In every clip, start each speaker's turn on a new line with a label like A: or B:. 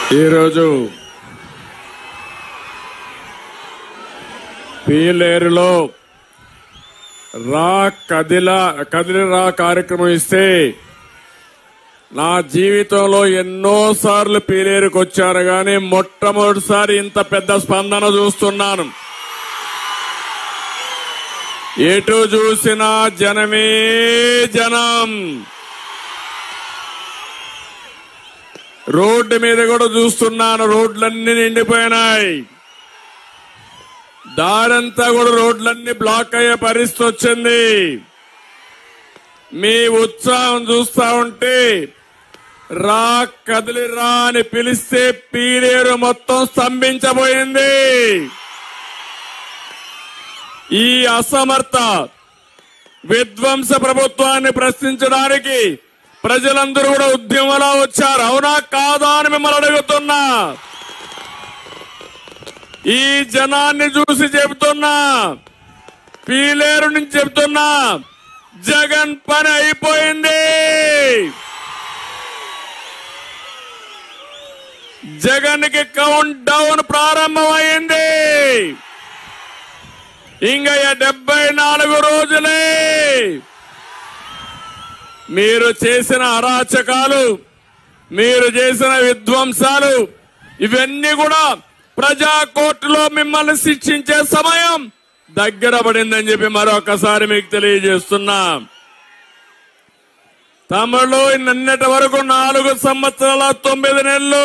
A: ఈరోజు పీలేరులో రా కదిలా కదిలి రా కార్యక్రమం ఇస్తే నా జీవితంలో ఎన్నో సార్లు పీలేరుకు వచ్చారు కానీ మొట్టమొదటిసారి ఇంత పెద్ద స్పందన చూస్తున్నాను ఎటు చూసినా జనమే జనం రోడ్డు మీద కూడా చూస్తున్నాను రోడ్లన్నీ నిండిపోయినాయి దారంతా కూడా రోడ్లన్నీ బ్లాక్ అయ్యే పరిస్థితి వచ్చింది మీ ఉత్సాహం చూస్తా ఉంటే రా కదిలి రా అని పిలిస్తే పీలేరు మొత్తం స్తంభించబోయింది ఈ అసమర్థ విధ్వంస ప్రభుత్వాన్ని ప్రశ్నించడానికి ప్రజలందరూ కూడా ఉద్యమంలో వచ్చారు అవునా కాదా అని మిమ్మల్ని అడుగుతున్నా ఈ జనాన్ని చూసి చెబుతున్నా పీలేరు నుంచి చెబుతున్నా జగన్ పని అయిపోయింది జగన్ కి కౌంట్ డౌన్ ప్రారంభమైంది ఇంకా డెబ్బై నాలుగు రోజులే మీరు చేసిన అరాచకాలు మీరు చేసిన విధ్వంసాలు ఇవన్నీ కూడా ప్రజా కోర్టులో మిమ్మల్ని శిక్షించే సమయం దగ్గర పడిందని చెప్పి మరొకసారి మీకు తెలియజేస్తున్నా తమలో నిన్నటి వరకు నాలుగు సంవత్సరాల తొమ్మిది నెలలు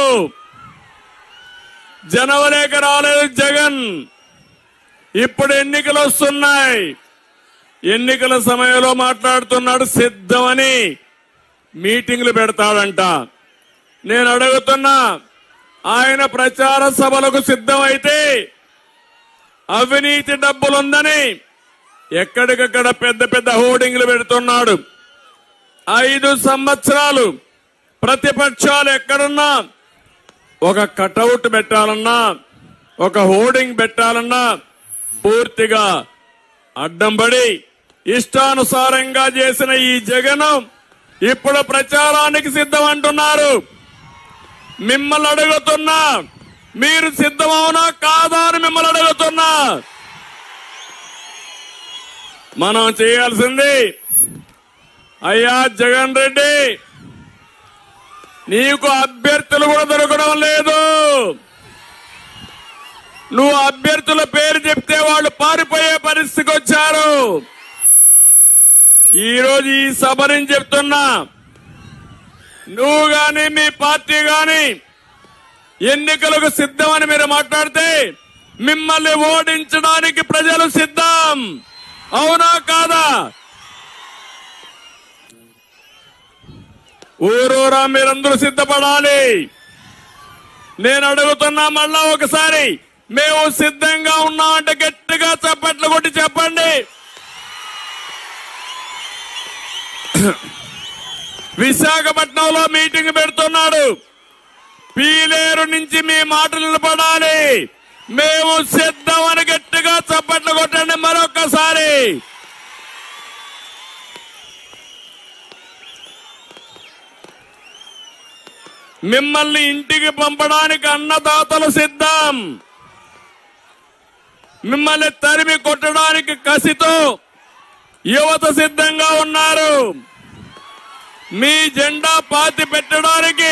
A: జనవరికి రాలేదు జగన్ ఇప్పుడు ఎన్నికలు వస్తున్నాయి ఎన్నికల సమయంలో మాట్లాడుతున్నాడు సిద్ధమని మీటింగ్లు పెడతాడంట నేను అడుగుతున్నా ఆయన ప్రచార సభలకు సిద్ధమైతే అవినీతి డబ్బులుందని ఎక్కడికక్కడ పెద్ద పెద్ద హోర్డింగ్లు పెడుతున్నాడు ఐదు సంవత్సరాలు ప్రతిపక్షాలు ఎక్కడున్నా ఒక కటౌట్ పెట్టాలన్నా ఒక హోర్డింగ్ పెట్టాలన్నా పూర్తిగా అడ్డం పడి ఇష్టానుసారంగా చేసిన ఈ జగన్ ఇప్పుడు ప్రచారానికి సిద్ధం అంటున్నారు మిమ్మల్ని అడుగుతున్నా మీరు సిద్ధమవునా కాదా అని మిమ్మల్ని అడుగుతున్నా మనం చేయాల్సింది అయ్యా జగన్ రెడ్డి నీకు అభ్యర్థులు కూడా దొరకడం లేదు నువ్వు అభ్యర్థుల పేరు చెప్తే వాళ్ళు పారిపోయే పరిస్థితికి వచ్చారు ఈ రోజు ఈ సభ నుంచి చెప్తున్నా నువ్వు గాని మీ పార్టీ గాని ఎన్నికలకు సిద్ధమని మీరు మాట్లాడితే మిమ్మల్ని ఓడించడానికి ప్రజలు సిద్ధం అవునా కాదా ఊరూరా మీరందరూ సిద్ధపడాలి నేను అడుగుతున్నా మళ్ళా ఒకసారి మేము సిద్ధంగా ఉన్నామంటే గట్టిగా చప్పట్లు కొట్టి చెప్పండి విశాఖపట్నంలో మీటింగ్ పెడుతున్నాడు పీలేరు నుంచి మీ మాటలు నిలబడాలి మేము సిద్ధమని గట్టిగా చప్పట్లు కొట్టండి మరొకసారి మిమ్మల్ని ఇంటికి పంపడానికి అన్నదాతలు సిద్ధం మిమ్మల్ని తరిమి కొట్టడానికి కసితో యువత సిద్ధంగా ఉన్నారు మీ జెండా పాతి పెట్టడానికి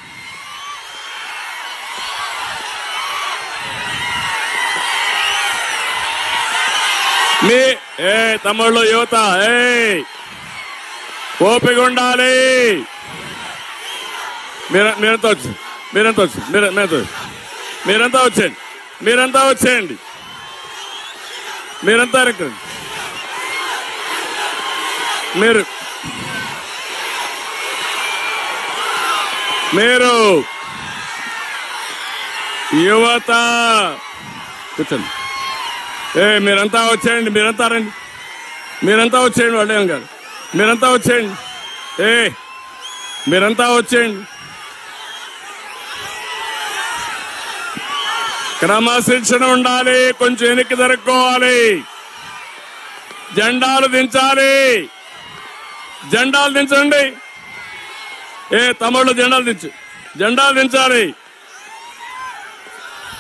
A: మీ ఏ తమ్ముళ్ళు యువత ఏ ఓపిక ఉండాలి మీరు మీరంతా వచ్చి మీరంతా వచ్చి మీరు మీరంతా వచ్చి. మీరంతా వచ్చేయండి మీరంతా వచ్చేయండి మీరంతా రండి. మీరు మీరు యువత కూర్చోండి ఏ మీరంతా వచ్చేయండి మీరంతా రండి మీరంతా వచ్చేయండి వాళ్ళు ఏం కాదు మీరంతా వచ్చేయండి ఏ మీరంతా వచ్చేయండి క్రమశిక్షణ ఉండాలి కొంచెం వెనక్కి జరుపుకోవాలి జెండాలు దించాలి జెండాలు దించండి ఏ తమ్ముళ్ళు జెండాలు దించు జెండాలు దించాలి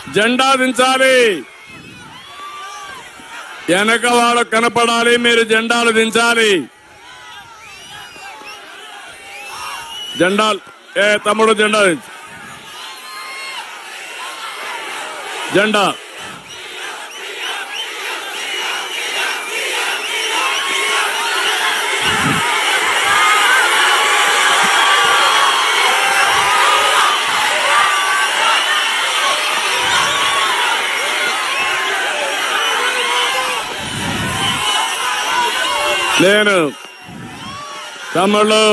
A: జెండా దించాలి వెనక వాళ్ళు కనపడాలి మీరు జెండాలు దించాలి జెండాలు ఏ తమ్ముడు జెండా దించు జెండా నేను తమ్ముళ్ళు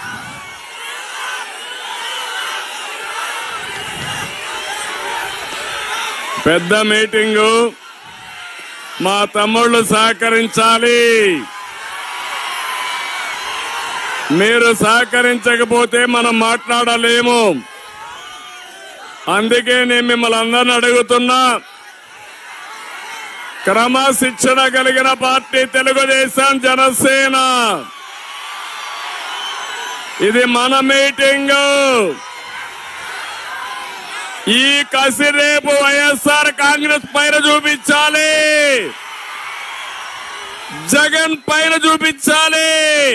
A: పెద్ద మీటింగు మా తమ్ముళ్ళు సహకరించాలి మీరు సహకరించకపోతే మనం మాట్లాడలేము అందుకే నేను మిమ్మల్ని అందరిని అడుగుతున్నా క్రమశిక్షణ కలిగిన పార్టీ తెలుగుదేశం జనసేన ఇది మన మీటింగ్ ఈ కసి రేపు వైఎస్ఆర్ కాంగ్రెస్ పైన చూపించాలి జగన్ పైన చూపించాలి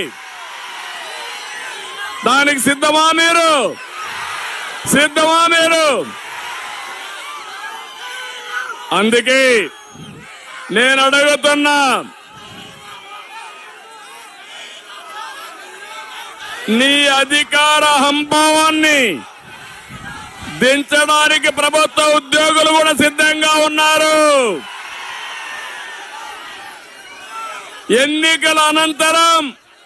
A: దానికి సిద్ధమా మీరు సిద్ధమా మీరు అందుకే నేను అడుగుతున్నా నీ అధికార హంభావాన్ని దించడానికి ప్రభుత్వ ఉద్యోగులు కూడా సిద్ధంగా ఉన్నారు ఎన్నికల అనంతరం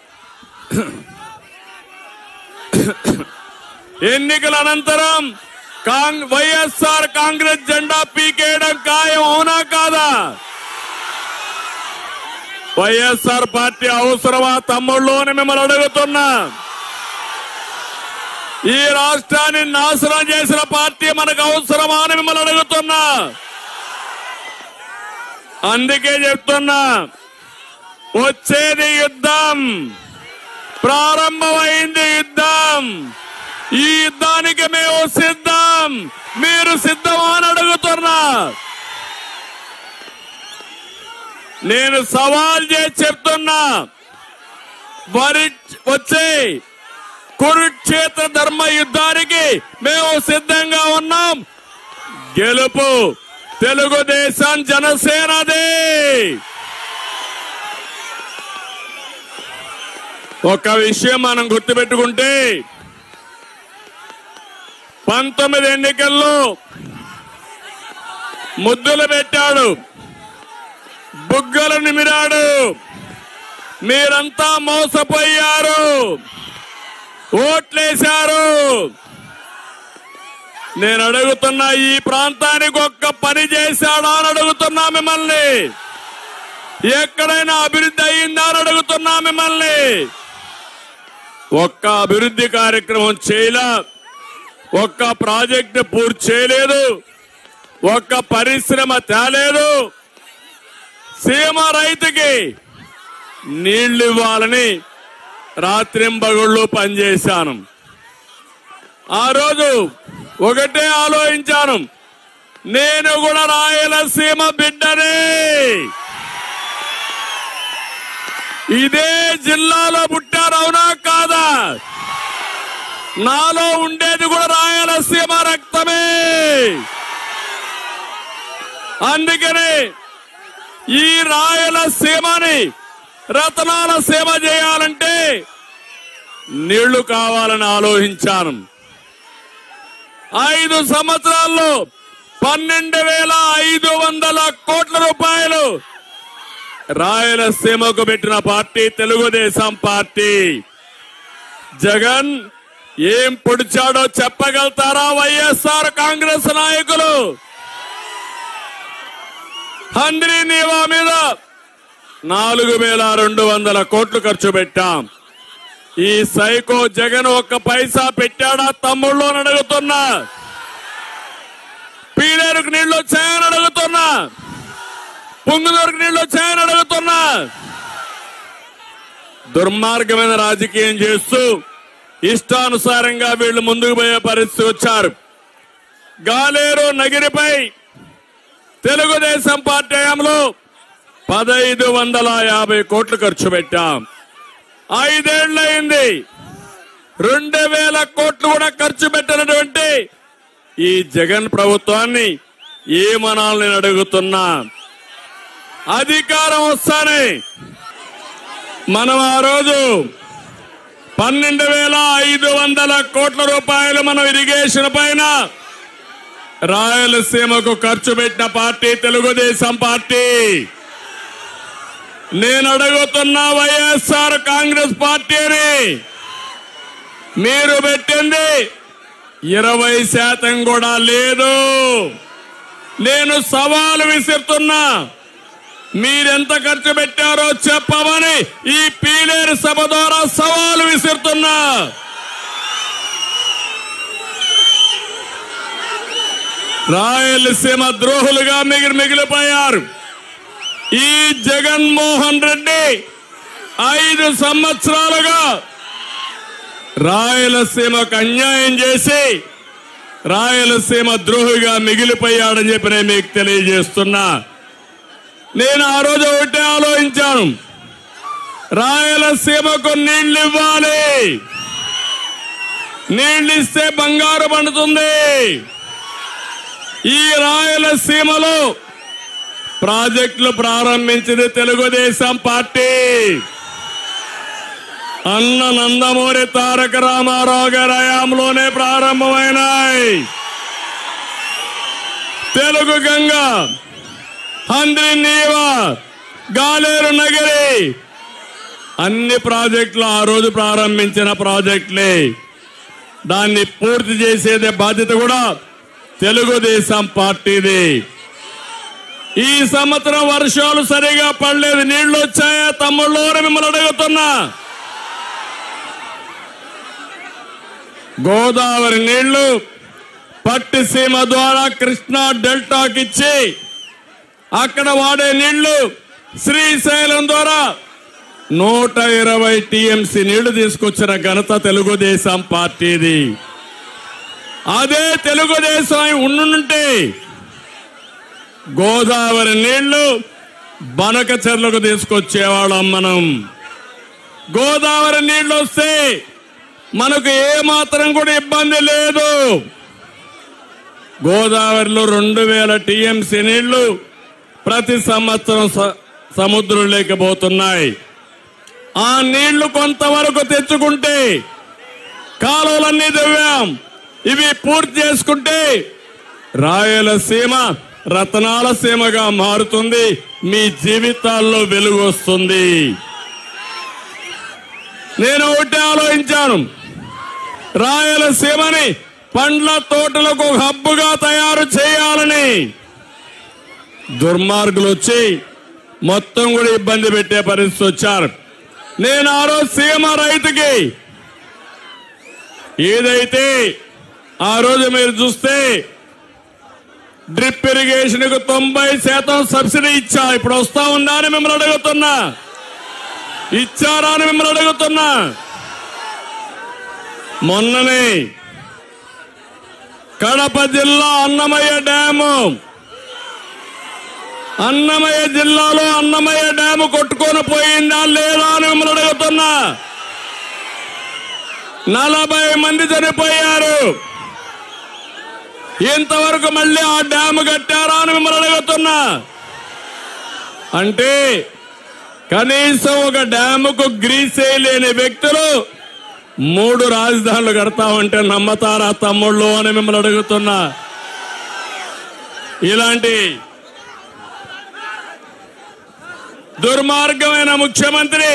A: ఎన్నికల అనంతరం కాంగ్ వైఎస్ఆర్ కాంగ్రెస్ జెండా పీకేయడం ఖాయం అవునా కాదా వైఎస్ఆర్ పార్టీ అవసరమా తమ్ముళ్ళు అని మిమ్మల్ని అడుగుతున్నా ఈ రాష్ట్రాన్ని నాశనం చేసిన పార్టీ మనకు అవసరమా అని మిమ్మల్ని అడుగుతున్నా అందుకే చెప్తున్నా వచ్చేది యుద్ధం ప్రారంభమైంది యుద్ధం ఈ యుద్ధానికి మేము సిద్ధం మీరు సిద్ధమా అని అడుగుతున్నా నేను సవాల్ చేసి చెప్తున్నా వరి వచ్చే కురుక్షేత్ర ధర్మ యుద్ధానికి మేము సిద్ధంగా ఉన్నాం గెలుపు తెలుగుదేశం జనసేనది ఒక విషయం మనం గుర్తుపెట్టుకుంటే పంతొమ్మిది ఎన్నికల్లో ముద్దులు పెట్టాడు బుగ్గలు నిమిరాడు మీరంతా మోసపోయారు ఓట్లేశారు నేను అడుగుతున్నా ఈ ప్రాంతానికి ఒక్క పని చేశాడా అని అడుగుతున్నా మిమ్మల్ని ఎక్కడైనా అభివృద్ధి అయ్యిందా అని అడుగుతున్నా మిమ్మల్ని ఒక్క అభివృద్ధి కార్యక్రమం చేయలా ఒక్క ప్రాజెక్టు పూర్తి చేయలేదు ఒక్క పరిశ్రమ తేలేదు సీమ రైతుకి నీళ్లు ఇవ్వాలని రాత్రింబగుళ్ళు పనిచేశాను ఆ రోజు ఒకటే ఆలోచించాను నేను కూడా రాయలసీమ బిడ్డనే ఇదే జిల్లాలో పుట్టారు అవునా కాదా నాలో ఉండేది కూడా రాయలసీమ రక్తమే అందుకని ఈ రాయలసీమని రతనాల సేవ చేయాలంటే నీళ్లు కావాలని ఆలోచించాను ఐదు సంవత్సరాల్లో పన్నెండు వేల ఐదు వందల కోట్ల రూపాయలు రాయలసీమకు పెట్టిన పార్టీ తెలుగుదేశం పార్టీ జగన్ ఏం పొడిచాడో చెప్పగలుగుతారా వైఎస్ఆర్ కాంగ్రెస్ నాయకులు హంద్రీ నీవా మీద నాలుగు వేల రెండు వందల కోట్లు ఖర్చు పెట్టాం ఈ సైకో జగన్ ఒక్క పైసా పెట్టాడా తమ్ముళ్ళు అని అడుగుతున్నా పీలేరుకు నీళ్లు వచ్చాయని అడుగుతున్నా పొంగుదూరుకు నీళ్లు వచ్చాయని అడుగుతున్నా దుర్మార్గమైన రాజకీయం చేస్తూ ఇష్టానుసారంగా వీళ్ళు ముందుకు పోయే పరిస్థితి వచ్చారు గాలేరు నగిరిపై తెలుగుదేశం పార్టీ హయాంలో పదైదు వందల యాభై కోట్లు ఖర్చు పెట్టాం ఐదేళ్లయింది రెండు వేల కోట్లు కూడా ఖర్చు పెట్టినటువంటి ఈ జగన్ ప్రభుత్వాన్ని ఏమనాలని నేను అడుగుతున్నా అధికారం వస్తానే మనం ఆ రోజు పన్నెండు వేల ఐదు వందల కోట్ల రూపాయలు మనం ఇరిగేషన్ పైన రాయలసీమకు ఖర్చు పెట్టిన పార్టీ తెలుగుదేశం పార్టీ నేను అడుగుతున్న వైఎస్ఆర్ కాంగ్రెస్ పార్టీని మీరు పెట్టింది ఇరవై శాతం కూడా లేదు నేను సవాలు విసిరుతున్నా మీరెంత ఖర్చు పెట్టారో చెప్పమని ఈ పీలేరు సభ ద్వారా సవాలు విసిరుతున్నా రాయలసీమ ద్రోహులుగా మిగిలి మిగిలిపోయారు ఈ జగన్మోహన్ రెడ్డి ఐదు సంవత్సరాలుగా రాయలసీమకు అన్యాయం చేసి రాయలసీమ ద్రోహిగా మిగిలిపోయాడని చెప్పి నేను మీకు తెలియజేస్తున్నా నేను ఆ రోజు ఒకటే ఆలోచించాను రాయలసీమకు నీళ్లు ఇవ్వాలి నీళ్లు ఇస్తే బంగారు పండుతుంది ఈ రాయలసీమలో ప్రాజెక్టులు ప్రారంభించింది తెలుగుదేశం పార్టీ అన్న నందమూరి తారక రామారావు గారి హయాంలోనే ప్రారంభమైనాయి తెలుగు గంగ హంద్రి నీవా గాలేరు నగరి అన్ని ప్రాజెక్టులు ఆ రోజు ప్రారంభించిన ప్రాజెక్టులే దాన్ని పూర్తి చేసేదే బాధ్యత కూడా తెలుగుదేశం పార్టీది ఈ సంవత్సరం వర్షాలు సరిగా పడలేదు నీళ్లు వచ్చాయా తమ్ముళ్ళు అని మిమ్మల్ని అడుగుతున్నా గోదావరి నీళ్లు పట్టిసీమ ద్వారా కృష్ణా డెల్టాకి ఇచ్చి అక్కడ వాడే నీళ్లు శ్రీశైలం ద్వారా నూట ఇరవై టీఎంసీ నీళ్లు తీసుకొచ్చిన ఘనత తెలుగుదేశం పార్టీది అదే తెలుగుదేశం ఉండుంటే గోదావరి నీళ్లు బనక చెర్లకు తీసుకొచ్చేవాళ్ళం మనం గోదావరి నీళ్లు వస్తే మనకు ఏ మాత్రం కూడా ఇబ్బంది లేదు గోదావరిలో రెండు వేల టీఎంసీ నీళ్లు ప్రతి సంవత్సరం స- సముద్రంలోకి పోతున్నాయి ఆ నీళ్లు కొంతవరకు తెచ్చుకుంటే కాలువలన్నీ దివ్యాం ఇవి పూర్తి చేసుకుంటే రాయలసీమ రతనాల సీమగా మారుతుంది మీ జీవితాల్లో వెలుగు వస్తుంది నేను ఒకటే ఆలోచించాను రాయలసీమని పండ్ల తోటలకు ఒక హబ్బుగా తయారు చేయాలని దుర్మార్గులు వచ్చి మొత్తం కూడా ఇబ్బంది పెట్టే పరిస్థితి వచ్చారు నేను ఆ రోజు సీమ రైతుకి ఏదైతే ఆ రోజు మీరు చూస్తే డ్రిప్ ఇరిగేషన్ కు తొంభై శాతం సబ్సిడీ ఇచ్చా ఇప్పుడు వస్తా ఉందా అని మిమ్మల్ని అడుగుతున్నా ఇచ్చారా అని మిమ్మల్ని అడుగుతున్నా మొన్ననే కడప జిల్లా అన్నమయ్య డ్యాము అన్నమయ్య జిల్లాలో అన్నమయ్య డ్యాము కొట్టుకొని పోయిందా లేదా అని మిమ్మల్ని అడుగుతున్నా నలభై మంది చనిపోయారు ఇంతవరకు మళ్ళీ ఆ డ్యాము కట్టారా అని మిమ్మల్ని అడుగుతున్నా అంటే కనీసం ఒక డ్యాముకు గ్రీసే లేని వ్యక్తులు మూడు రాజధానులు కడతామంటే నమ్మతారా తమ్ముళ్ళు అని మిమ్మల్ని అడుగుతున్నా ఇలాంటి దుర్మార్గమైన ముఖ్యమంత్రి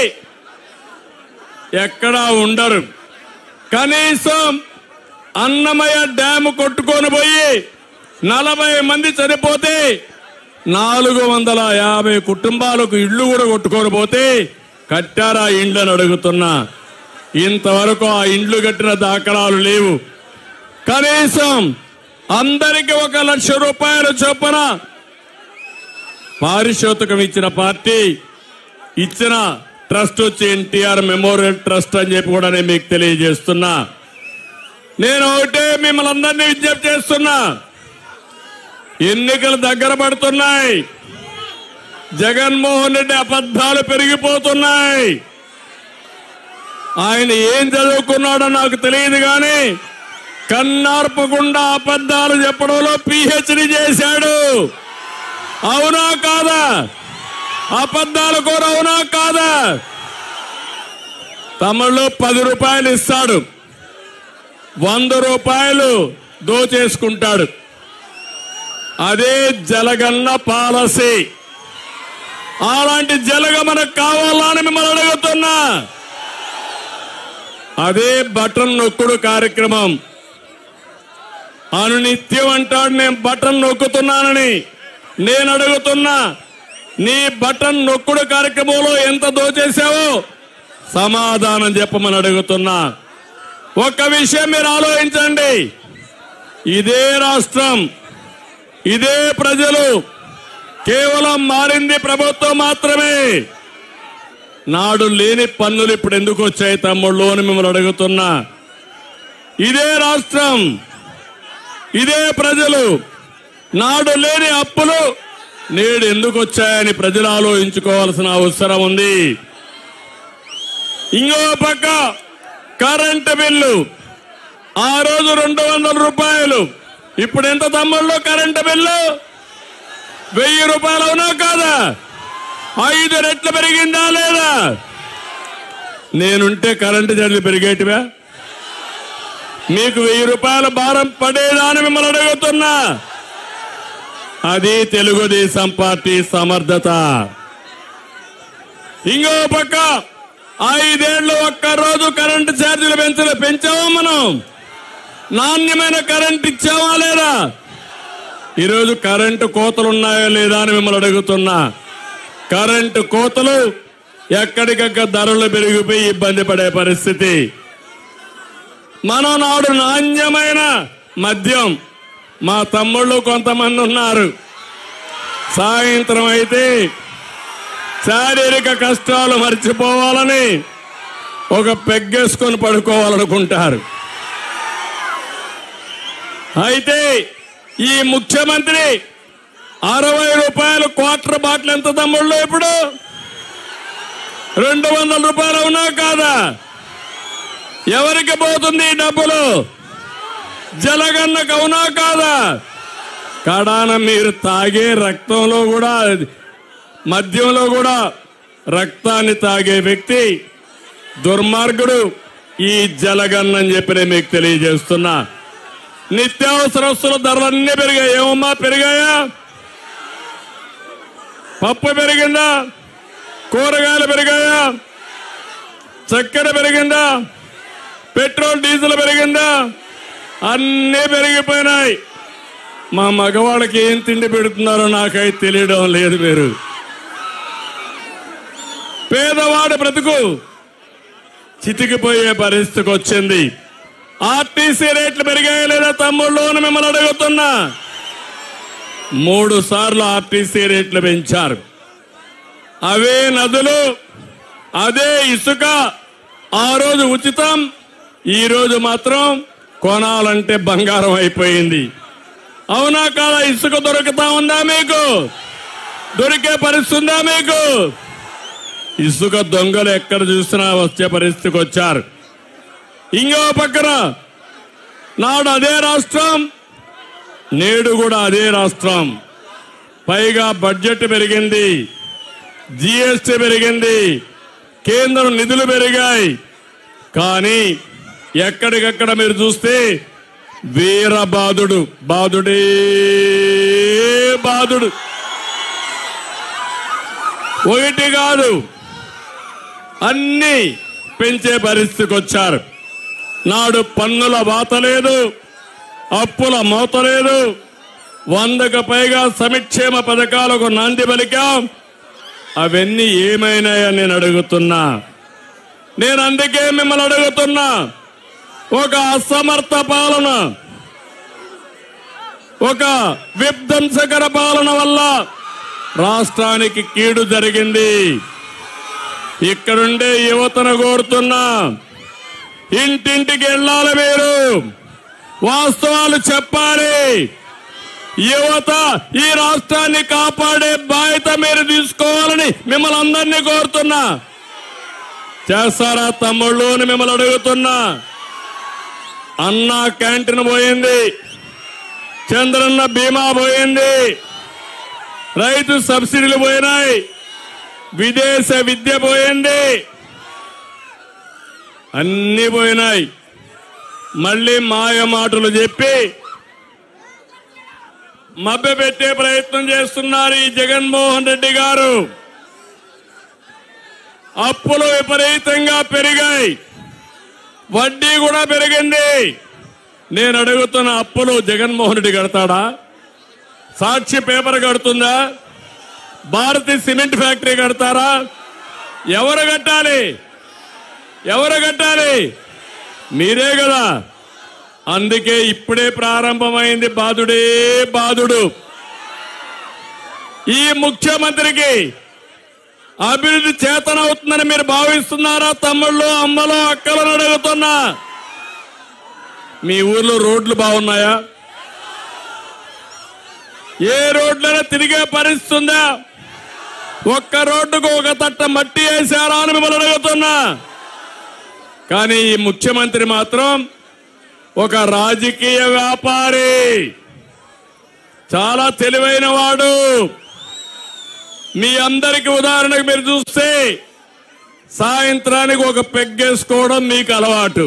A: ఎక్కడా ఉండరు కనీసం అన్నమయ్య డ్యాము కొట్టుకొని పోయి నలభై మంది చనిపోతే నాలుగు వందల యాభై కుటుంబాలకు ఇళ్లు కూడా కొట్టుకొని పోతే కట్టారా ఇండ్లని అడుగుతున్నా ఇంతవరకు ఆ ఇండ్లు కట్టిన దాఖలాలు లేవు కనీసం అందరికి ఒక లక్ష రూపాయలు చొప్పున పారితోషికం ఇచ్చిన పార్టీ ఇచ్చిన ట్రస్ట్ వచ్చి ఎన్టీఆర్ మెమోరియల్ ట్రస్ట్ అని చెప్పి కూడా నేను మీకు తెలియజేస్తున్నా నేను ఒకటే మిమ్మల్ని అందరినీ విజ్ఞప్తి చేస్తున్నా ఎన్నికలు దగ్గర పడుతున్నాయి జగన్మోహన్ రెడ్డి అబద్ధాలు పెరిగిపోతున్నాయి ఆయన ఏం చదువుకున్నాడో నాకు తెలియదు కానీ కన్నార్పకుండా అబద్ధాలు చెప్పడంలో పిహెచ్డి చేశాడు అవునా కాదా అబద్ధాలు కూడా అవునా కాదా తమిళ్లో పది రూపాయలు ఇస్తాడు వంద రూపాయలు దోచేసుకుంటాడు అదే జలగన్న పాలసీ అలాంటి జలగ మనకు కావాలని మిమ్మల్ని అడుగుతున్నా అదే బటన్ నొక్కుడు కార్యక్రమం అనునిత్యం అంటాడు నేను బటన్ నొక్కుతున్నానని నేను అడుగుతున్నా నీ బటన్ నొక్కుడు కార్యక్రమంలో ఎంత దోచేశావో సమాధానం చెప్పమని అడుగుతున్నా ఒక్క విషయం మీరు ఆలోచించండి ఇదే రాష్ట్రం ఇదే ప్రజలు కేవలం మారింది ప్రభుత్వం మాత్రమే నాడు లేని పన్నులు ఇప్పుడు ఎందుకు వచ్చాయి తమ్ముళ్ళు అని మిమ్మల్ని అడుగుతున్నా ఇదే రాష్ట్రం ఇదే ప్రజలు నాడు లేని అప్పులు నేడు ఎందుకు వచ్చాయని ప్రజలు ఆలోచించుకోవాల్సిన అవసరం ఉంది ఇంకో పక్క కరెంటు బిల్లు ఆ రోజు రెండు వందల రూపాయలు ఇప్పుడు ఎంత తమ్ముళ్ళు కరెంటు బిల్లు వెయ్యి రూపాయలు అవునా కాదా ఐదు రెట్లు పెరిగిందా లేదా నేనుంటే కరెంటు ఛార్జీలు పెరిగేటివా మీకు వెయ్యి రూపాయల భారం పడేదా అని మిమ్మల్ని అడుగుతున్నా అది తెలుగుదేశం పార్టీ సమర్థత ఇంకో పక్క ఐదేళ్లు ఒక్క రోజు కరెంటు ఛార్జీలు పెంచలే పెంచామా మనం నాణ్యమైన కరెంట్ ఇచ్చామా లేదా ఈరోజు కరెంటు కోతలు ఉన్నాయా లేదా అని మిమ్మల్ని అడుగుతున్నా కరెంటు కోతలు ఎక్కడికక్కడ ధరలు పెరిగిపోయి ఇబ్బంది పడే పరిస్థితి మనం నాడు నాణ్యమైన మద్యం మా తమ్ముళ్ళు కొంతమంది ఉన్నారు సాయంత్రం అయితే శారీరక కష్టాలు మర్చిపోవాలని ఒక పెగ్గేసుకొని పడుకోవాలనుకుంటారు అయితే ఈ ముఖ్యమంత్రి అరవై రూపాయలు క్వార్టర్ బాటిల్ ఎంత తమ్ముళ్ళు ఇప్పుడు రెండు వందల రూపాయలు అవునా కాదా ఎవరికి పోతుంది ఈ డబ్బులు జలగన్నకు అవునా కాదా కడాన మీరు తాగే రక్తంలో కూడా మద్యంలో కూడా రక్తాన్ని తాగే వ్యక్తి దుర్మార్గుడు ఈ జలగన్ అని చెప్పి నేను మీకు తెలియజేస్తున్నా నిత్యావసర వస్తువుల ధరలన్నీ పెరిగాయి ఏమమ్మా పెరిగాయా పప్పు పెరిగిందా కూరగాయలు పెరిగాయా చక్కెర పెరిగిందా పెట్రోల్ డీజిల్ పెరిగిందా అన్నీ పెరిగిపోయినాయి మా మగవాళ్ళకి ఏం తిండి పెడుతున్నారో నాకైతే తెలియడం లేదు మీరు పేదవాడి బ్రతుకు చితికిపోయే పరిస్థితికి వచ్చింది ఆర్టీసీ రేట్లు పెరిగాయా లేదా తమ్ముళ్ళు అని మిమ్మల్ని అడుగుతున్నా మూడు సార్లు ఆర్టీసీ రేట్లు పెంచారు అవే నదులు అదే ఇసుక ఆ రోజు ఉచితం ఈ రోజు మాత్రం కొనాలంటే బంగారం అయిపోయింది అవునా కాదా ఇసుక దొరుకుతా ఉందా మీకు దొరికే పరిస్థితి ఉందా మీకు ఇసుక దొంగలు ఎక్కడ చూసినా వచ్చే పరిస్థితికి వచ్చారు ఇంకో పక్కన నాడు అదే రాష్ట్రం నేడు కూడా అదే రాష్ట్రం పైగా బడ్జెట్ పెరిగింది జిఎస్టీ పెరిగింది కేంద్రం నిధులు పెరిగాయి కానీ ఎక్కడికక్కడ మీరు చూస్తే వీర బాధుడు బాధుడే బాధుడు ఒకటి కాదు అన్ని పెంచే పరిస్థితికి వచ్చారు నాడు పన్నుల వాత లేదు అప్పుల మోత లేదు వందకు పైగా సమిక్షేమ పథకాలకు నాంది పలికాం అవన్నీ ఏమైనాయని నేను అడుగుతున్నా నేను అందుకే మిమ్మల్ని అడుగుతున్నా ఒక అసమర్థ పాలన ఒక విధ్వంసకర పాలన వల్ల రాష్ట్రానికి కీడు జరిగింది ఇక్కడుండే యువతను కోరుతున్నా ఇంటింటికి వెళ్ళాలి మీరు వాస్తవాలు చెప్పాలి యువత ఈ రాష్ట్రాన్ని కాపాడే బాధ్యత మీరు తీసుకోవాలని మిమ్మల్ని అందరినీ కోరుతున్నా చేస్తారా తమ్ముళ్ళు అని మిమ్మల్ని అడుగుతున్నా అన్న క్యాంటీన్ పోయింది చంద్రన్న బీమా పోయింది రైతు సబ్సిడీలు పోయినాయి విదేశ విద్య పోయింది అన్ని పోయినాయి మళ్ళీ మాయ మాటలు చెప్పి మభ్యపెట్టే ప్రయత్నం చేస్తున్నారు ఈ జగన్మోహన్ రెడ్డి గారు అప్పులు విపరీతంగా పెరిగాయి వడ్డీ కూడా పెరిగింది నేను అడుగుతున్న అప్పులు జగన్మోహన్ రెడ్డి కడతాడా సాక్షి పేపర్ కడుతుందా భారతి సిమెంట్ ఫ్యాక్టరీ కడతారా ఎవరు కట్టాలి ఎవరు కట్టాలి మీరే కదా అందుకే ఇప్పుడే ప్రారంభమైంది బాధుడే బాధుడు ఈ ముఖ్యమంత్రికి అభివృద్ధి చేతనవుతుందని మీరు భావిస్తున్నారా తమ్ముళ్ళు అమ్మలు అక్కలను అడుగుతున్నా మీ ఊర్లో రోడ్లు బాగున్నాయా ఏ రోడ్లైనా తిరిగే పరిస్థితి ఉందా ఒక్క రోడ్డుకు ఒక తట్ట మట్టి వేశారా అని మిమ్మల్ని అడుగుతున్నా కానీ ఈ ముఖ్యమంత్రి మాత్రం ఒక రాజకీయ వ్యాపారి చాలా తెలివైన వాడు మీ అందరికి ఉదాహరణకు మీరు చూస్తే సాయంత్రానికి ఒక పెగ్గేసుకోవడం మీకు అలవాటు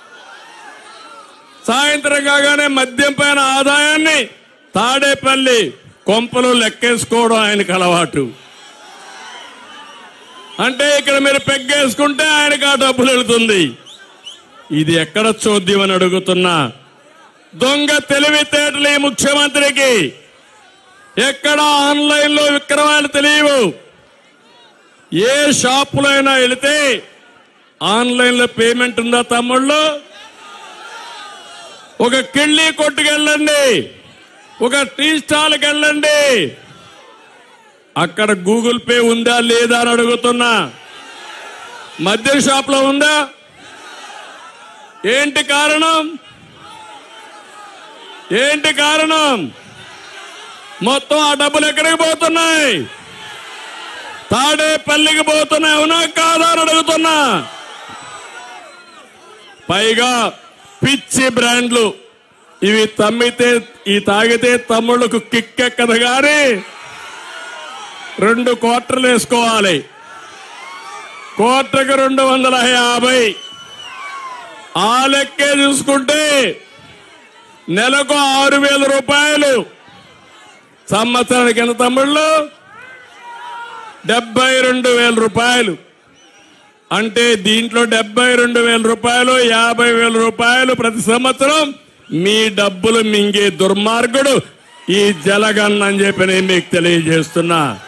A: సాయంత్రం కాగానే మద్యం పైన ఆదాయాన్ని తాడేపల్లి కొంపలు లెక్కేసుకోవడం ఆయనకు అలవాటు అంటే ఇక్కడ మీరు పెగ్గేసుకుంటే ఆయనకు ఆ డబ్బులు వెళుతుంది ఇది ఎక్కడ చూద్దాం అని అడుగుతున్నా దొంగ తెలివితేటలు ఈ ముఖ్యమంత్రికి ఎక్కడ ఆన్లైన్ లో విక్రమాలు తెలియవు ఏ షాపులో అయినా వెళితే ఆన్లైన్ లో పేమెంట్ ఉందా తమ్ముళ్ళు ఒక కిళ్ళి కొట్టుకెళ్ళండి ఒక టీ స్టాల్కి వెళ్ళండి అక్కడ గూగుల్ పే ఉందా లేదా అని అడుగుతున్నా మద్యం షాప్ లో ఉందా ఏంటి కారణం ఏంటి కారణం మొత్తం ఆ డబ్బులు ఎక్కడికి పోతున్నాయి తాడేపల్లికి పోతున్నాయి అవునా కాదా అని అడుగుతున్నా పైగా పిచ్చి బ్రాండ్లు ఇవి తమ్మితే ఈ తాగితే తమ్ముళ్ళకు కిక్కెక్కదు గాని రెండు క్వార్టర్లు వేసుకోవాలి కోట్రకు రెండు వందల యాభై ఆ లెక్కే చూసుకుంటే నెలకు ఆరు వేల రూపాయలు సంవత్సరానికి ఎంత తమ్ముళ్ళు డెబ్బై రెండు వేల రూపాయలు అంటే దీంట్లో డెబ్బై రెండు వేల రూపాయలు యాభై వేల రూపాయలు ప్రతి సంవత్సరం మీ డబ్బులు మింగే దుర్మార్గుడు ఈ జలగన్ అని చెప్పి నేను మీకు తెలియజేస్తున్నా